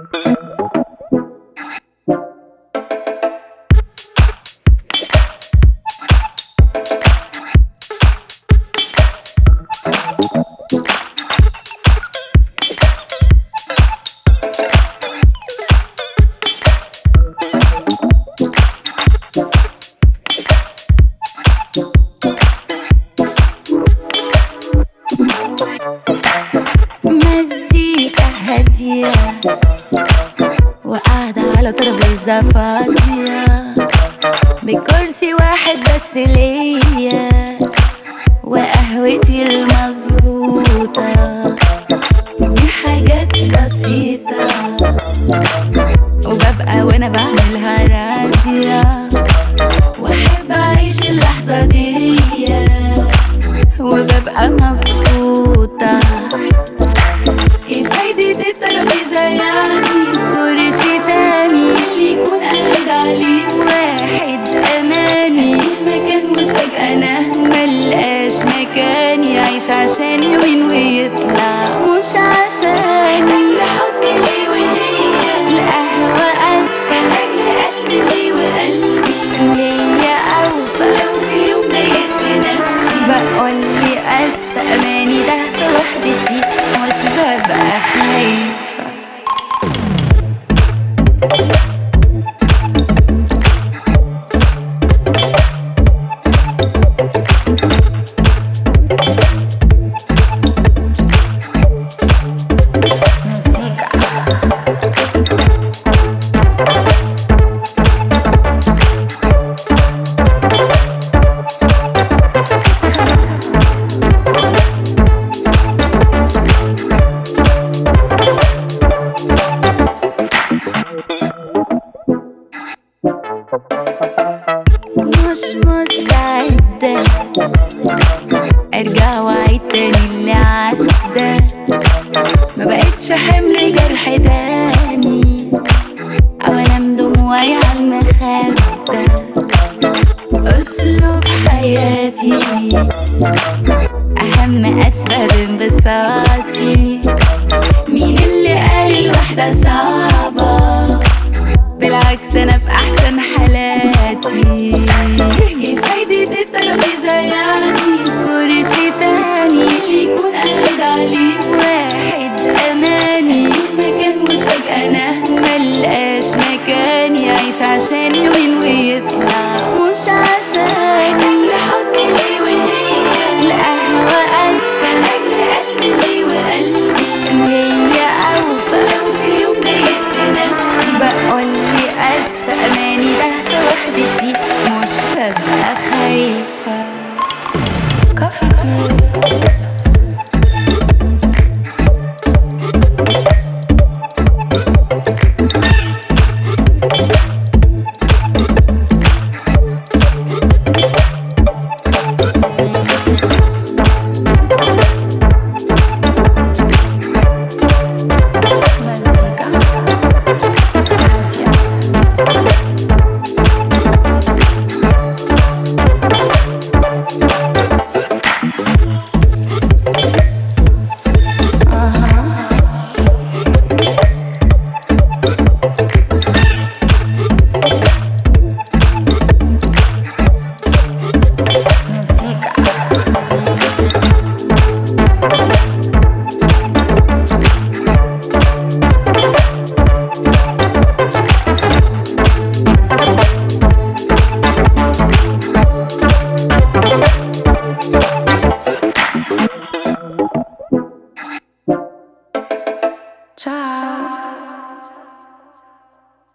مزيكا هادية وقاعدة على ترابيزة فاضية بكرسي واحد بس ليا وقهوتي المظبوطة دي حاجات بسيطة وببقى وانا بعملها راضية واحب اعيش اللحظة دي وببقى مبسوطة ايه فايدة الترابيزة يعني كرسي تاني اللي يكون قاعد عليه واحد أمامي مكان وفجأة أنا ملقاش مكان يعيش عشاني وين ويطلع مش عشاني لحضني ليه وهي القهوة أدفى لأجل قلبي ليه وقلبي ليا أوفى لو في يوم ضايقت نفسي بقولي أسفة أماني ده في وحدتي مش ببقى خايفة مش مستعدة ارجع واعيد تاني اللي عدى ما بقتش حمل جرح تاني او انام دموعي على المخدة اسلوب حياتي اهم اسباب انبساطي مين اللي قال الوحدة صعبة بالعكس انا في احسن حالاتي ايه فايدة الترابيزة يعني كرسي تاني اللي يكون قاعد عليه واحد اماني مكان وفجأة انا ملقاش مكان يعيش عشاني وين ويطلع مش عشاني لحضني ليه وهي القهوة أدفى لأجل قلبي ليه وقلبي ليا أوفى لو في يوم ضايقت نفسي بقولي أسفة أماني ده في وحدتي مش ببقى خايفة Ciao